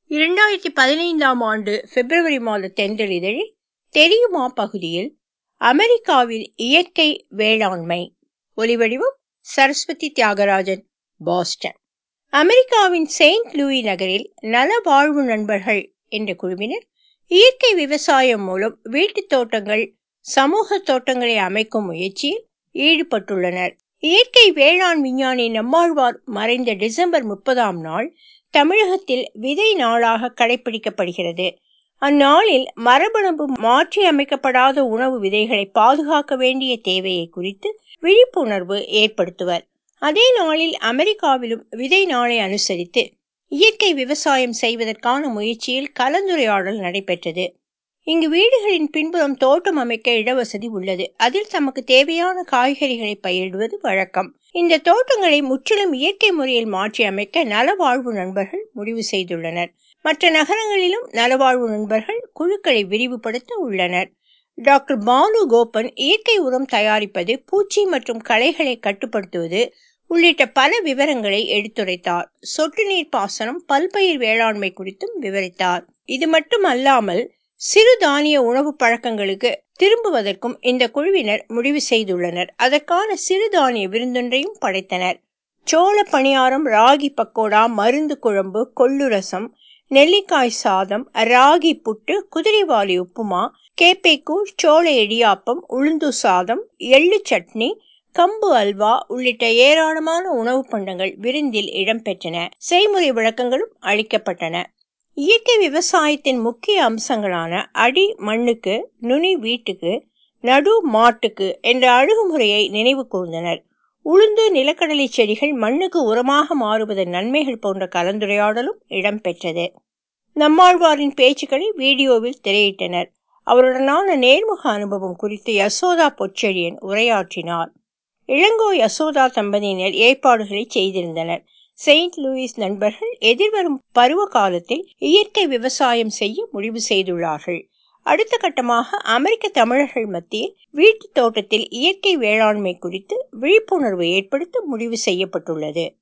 இரண்டாயிரத்தி பதினைந்தாம் ஆண்டு பிப்ரவரி மாத தென்றலிதழில் தெரியுமா பகுதியில் அமெரிக்காவில் இயற்கை வேளாண்மை ஒலிவடிவம் சரஸ்வதி தியாகராஜன் பாஸ்டன் அமெரிக்காவின் செயின்ட் லூயி நகரில் நல வாழ்வு நண்பர்கள் என்ற குழுவினர் இயற்கை விவசாயம் மூலம் வீட்டுத் தோட்டங்கள் சமூக தோட்டங்களை அமைக்கும் முயற்சியில் ஈடுபட்டுள்ளனர் இயற்கை வேளாண் விஞ்ஞானி நம்மாழ்வார் மறைந்த டிசம்பர் முப்பதாம் நாள் தமிழகத்தில் விதை நாளாக கடைபிடிக்கப்படுகிறது அந்நாளில் மரபணு மாற்றி அமைக்கப்படாத உணவு விதைகளை பாதுகாக்க வேண்டிய தேவையை குறித்து விழிப்புணர்வு ஏற்படுத்துவர் அதே நாளில் அமெரிக்காவிலும் விதை நாளை அனுசரித்து இயற்கை விவசாயம் செய்வதற்கான முயற்சியில் கலந்துரையாடல் நடைபெற்றது இங்கு வீடுகளின் பின்புறம் தோட்டம் அமைக்க இடவசதி உள்ளது அதில் தமக்கு தேவையான காய்கறிகளை பயிரிடுவது வழக்கம் இந்த தோட்டங்களை முற்றிலும் இயற்கை முறையில் மாற்றி அமைக்க நலவாழ்வு நண்பர்கள் முடிவு செய்துள்ளனர் மற்ற நகரங்களிலும் நலவாழ்வு நண்பர்கள் குழுக்களை விரிவுபடுத்த உள்ளனர் டாக்டர் பானு கோபன் இயற்கை உரம் தயாரிப்பது பூச்சி மற்றும் களைகளை கட்டுப்படுத்துவது உள்ளிட்ட பல விவரங்களை எடுத்துரைத்தார் சொட்டு நீர் பாசனம் பல்பயிர் வேளாண்மை குறித்தும் விவரித்தார் இது மட்டும் அல்லாமல் சிறு தானிய உணவு பழக்கங்களுக்கு திரும்புவதற்கும் இந்த குழுவினர் முடிவு செய்துள்ளனர் அதற்கான சிறுதானிய விருந்தொன்றையும் படைத்தனர் சோள பணியாரம் ராகி பக்கோடா மருந்து குழம்பு கொள்ளு ரசம் நெல்லிக்காய் சாதம் ராகி புட்டு குதிரைவாலி உப்புமா கேப்பைக்கூழ் சோள இடியாப்பம் உளுந்து சாதம் எள்ளு சட்னி கம்பு அல்வா உள்ளிட்ட ஏராளமான உணவு பண்டங்கள் விருந்தில் இடம்பெற்றன செய்முறை விளக்கங்களும் அளிக்கப்பட்டன இயற்கை விவசாயத்தின் முக்கிய அம்சங்களான அடி மண்ணுக்கு நுனி வீட்டுக்கு நடு மாட்டுக்கு என்ற அணுகுமுறையை நினைவு கூர்ந்தனர் உளுந்து நிலக்கடலை செடிகள் மண்ணுக்கு உரமாக மாறுவதன் நன்மைகள் போன்ற கலந்துரையாடலும் இடம்பெற்றது நம்மாழ்வாரின் பேச்சுக்களை வீடியோவில் திரையிட்டனர் அவருடனான நேர்முக அனுபவம் குறித்து யசோதா பொற்செழியன் உரையாற்றினார் இளங்கோ யசோதா தம்பதியினர் ஏற்பாடுகளை செய்திருந்தனர் செயின்ட் லூயிஸ் நண்பர்கள் எதிர்வரும் பருவ காலத்தில் இயற்கை விவசாயம் செய்ய முடிவு செய்துள்ளார்கள் அடுத்த கட்டமாக அமெரிக்க தமிழர்கள் மத்தியில் வீட்டு தோட்டத்தில் இயற்கை வேளாண்மை குறித்து விழிப்புணர்வு ஏற்படுத்த முடிவு செய்யப்பட்டுள்ளது